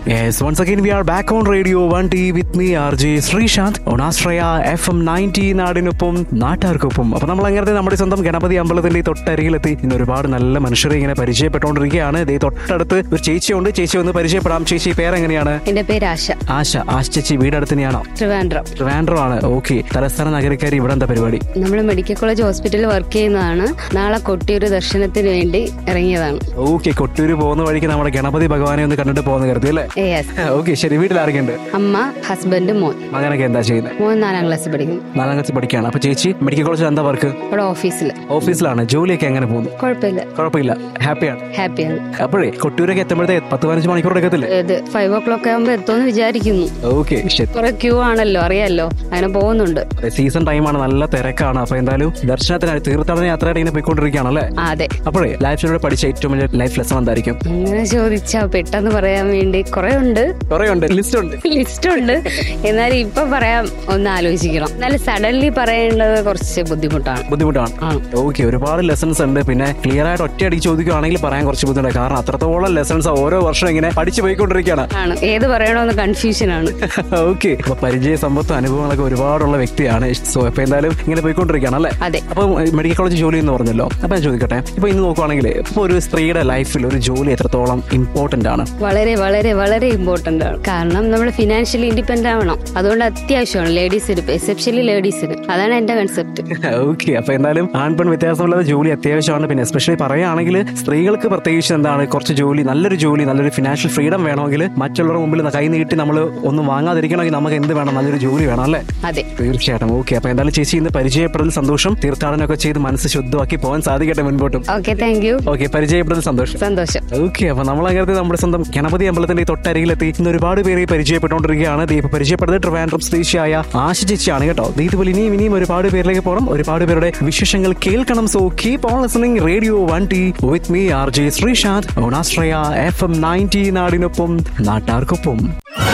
Yes, once again we are back on Radio 1T with me RJ Sreesanth on Astraya FM 90 നാടിനൊപ്പം നാട്ടുകാർക്കൊപ്പം അപ്പൊ നമ്മൾ അങ്ങനത്തെ നമ്മുടെ സ്വന്തം ഗണപതി അമ്പലത്തിന്റെ ഈ തൊട്ടരികിലെത്തി ഇന്ന് ഒരുപാട് നല്ല മനുഷ്യരെ ഇങ്ങനെ പരിചയപ്പെട്ടുകൊണ്ടിരിക്കുകയാണ് ഇതേ തൊട്ടടുത്ത് ഒരു ചേച്ചിയുണ്ട് ചേച്ചി ഒന്ന് പരിചയപ്പെടാം ചേച്ചി പേരെങ്ങനെയാണ് എന്റെ പേര് ആശ ആശ ആശ ചേച്ചി വീടടുത്ത് തന്നെയാണോ ട്രിവാൻഡ്രം ട്രിവാൻഡ്രം ആണ് ഓക്കെ തലസ്ഥാന നഗരക്കാരി ഇവിടെ എന്താ പരിപാടി നമ്മൾ മെഡിക്കൽ കോളേജ് ഹോസ്പിറ്റലിൽ വർക്ക് ചെയ്യുന്നതാണ് നാളെ കൊട്ടിയൂർ ദർശനത്തിന് വേണ്ടി ഇറങ്ങിയതാണ് ഓക്കെ കൊട്ടൂര് പോകുന്ന വഴിക്ക് നമ്മുടെ ഗണപതി ഭഗവാനെ ഒന്ന് കണ്ടിട്ട് പോകുന്ന കരുതി അല്ലേ യെസ് ഓക്കെ ശരി വീട്ടിൽ ആരൊക്കെയുണ്ട് അമ്മ ഹസ്ബൻഡ് മോൻ മകനൊക്കെ എന്താ ചെയ്യുന്നത് മോൻ നാലാം ക്ലാസ് പഠിക്കുന്നു നാലാം ക്ലാസ് പഠിക്കുകയാണ് അപ്പൊ ചേച്ചി മെഡിക്കൽ കോളേജിൽ എന്താ വർക്ക് ഇവിടെ ഓഫീസിൽ ഓഫീസിലാണ് ജോലിയൊക്കെ എങ്ങനെ പോകുന്നു കുഴപ്പമില്ല കുഴപ്പമില്ല ഹാപ്പിയാണ് ഹാപ്പിയാണ് അപ്പോഴേ കൊട്ടൂരൊക്കെ എത്തുമ്പോഴത്തെ പത്ത് പതിനഞ്ച് മണിക്കൂർ എടുക്കത്തില്ലേ ഇത് ഫൈവ് ഓ ക്ലോക്ക് ആകുമ്പോൾ എത്തുമെന്ന് വിചാരിക്കുന്നു ഓക്കെ ശരി കുറെ ക്യൂ ആണല്ലോ അറിയാലോ അങ്ങനെ പോകുന്നുണ്ട് സീസൺ ടൈമാണ് നല്ല തിരക്കാണ് അപ്പൊ എന്തായാലും ദർശനത്തിന് തീർത്ഥാടന യാത്രയായിട്ട് ഇങ്ങനെ പോയിക്കൊണ്ടിരിക്കുകയാണല്ലേ ആ, അതെ അപ്പോഴേ ലൈഫിലൂടെ പഠിച്ച ഏറ്റവും വലിയ ലൈഫ് ലെസൺ എന്തായിരിക്കും അങ്ങനെ ചോദിച്ചാ പെട്ടെന്ന് പറയാൻ വേണ്ടി കുറെ ഉണ്ട് കുറെ ഉണ്ട് ലിസ്റ്റ് ഉണ്ട് ലിസ്റ്റ് ഉണ്ട് എന്നാലും ഇപ്പൊ പറയാൻ ഒന്ന് ആലോചിക്കണം എന്നാലും സഡൻലി പറയേണ്ടത് കുറച്ച് ബുദ്ധിമുട്ടാണ് ബുദ്ധിമുട്ടാണ് ആ. ഓക്കെ ഒരുപാട് ലെസൺസ് ഉണ്ട് പിന്നെ ക്ലിയർ ആയിട്ട് ഒറ്റയടിക്ക് ചോദിക്കുകയാണെങ്കിൽ പറയാൻ കുറച്ച് ബുദ്ധിമുട്ടാണ് കാരണം അത്രത്തോളം ലെസൺസ് ഓരോ വർഷം ഇങ്ങനെ പഠിച്ചു പോയിക്കൊണ്ടിരിക്കുകയാണ് ആണ് ഏത് പറയണമെന്ന് കൺഫ്യൂഷൻ ആണ് ഓക്കെ അപ്പൊ പരിചയ സമ്പത്തും അനുഭവങ്ങളൊക്കെ ഒരുപാടുള്ള വ്യക്തിയാണ് സോ അപ്പൊ എന്തായാലും ഇങ്ങനെ പോയിക്കൊണ്ടിരിക്കുകയാണ് അല്ലേ അതെ അപ്പൊ മെഡിക്കൽ കോളേജ് ജോലി എന്ന് പറഞ്ഞല്ലോ അപ്പൊ ഞാൻ ചോദിക്കട്ടെ ഇപ്പൊ ഇന്ന് നോക്കുവാണെങ്കിൽ ഇപ്പൊ ഒരു സ്ത്രീയുടെ ലൈഫിൽ ഒരു ജോലി എത്രത്തോളം ഇമ്പോർട്ടന്റ് ആണ് വളരെ വളരെ വളരെ ഇമ്പോർട്ടന്റ് ആണ് കാരണം നമ്മൾ ഫിനാൻഷ്യലി ഇൻഡിപെൻഡന്റ് ആവണം അതുകൊണ്ട് അത്യാവശ്യമാണ് ലേഡീസിന് എസ്പെഷ്യലി ലേഡീസിന് അതാണ് എന്റെ കൺസെപ്റ്റ് ഓക്കെ അപ്പൊ എന്തായാലും ആൺപെൺ വ്യത്യാസമില്ലാതെ ജോലി അത്യാവശ്യമാണ് പിന്നെ എസ്പെഷ്യലി പറയുകയാണെങ്കിൽ സ്ത്രീകൾക്ക് പ്രത്യേകിച്ച് എന്താണ് കുറച്ച് ജോലി നല്ലൊരു ജോലി നല്ലൊരു ഫിനാൻഷ്യൽ ഫ്രീഡം വേണമെങ്കിൽ മറ്റുള്ളവരുടെ മുമ്പിൽ കൈ നീട്ടി നമ്മൾ ഒന്നും വാങ്ങാതിരിക്കണമെങ്കിൽ നമുക്ക് എന്ത് വേണം നല്ലൊരു ജോലി വേണം അല്ലേ അതെ തീർച്ചയായിട്ടും ഓക്കെ അപ്പൊ എന്തായാലും ചേച്ചി ഇന്ന് പരിചയപ്പെടൽ സന്തോഷം തീർത്ഥാടനമൊക്കെ ചെയ്ത് മനസ്സ് ശുദ്ധമാക്കി പോകാൻ സാധിക്കട്ടെ മുൻപോട്ടും ഓക്കെ താങ്ക് യു ഓക്കെ പരിചയപ്പെടൽ സന്തോഷം സന്തോഷം ഓക്കെ അപ്പൊ നമ്മൾ അങ്ങനത്തെ നമ്മുടെ സ്വന്തം ഗണപതി അമ്പലത്തിന്റെ ഈ തൊട്ടരികിലെത്തി ഇന്ന് ഒരുപാട് പേര് പരിചയപ്പെട്ടുകൊണ്ടിരിക്കുകയാണ് ദീപ പരിചയപ്പെടുന്നത് ട്രിവാൻഡ്രം സ്വദേശിയായ ആശ ചേച്ചിയാണ് കേട്ടോ ദേ ഇതുപോലെ ഇനിയും ഇനിയും ഒരുപാട് പേരിലേക്ക് പോകണം ഒരുപാട് പേരുടെ വിശേഷങ്ങൾ കേൾക്കണം so keep on listening radio one T with me R J Sreesanth ഓണാശ്രയ എഫ് എം നയൻറ്റി നാടിനൊപ്പം നാട്ടാർക്കൊപ്പം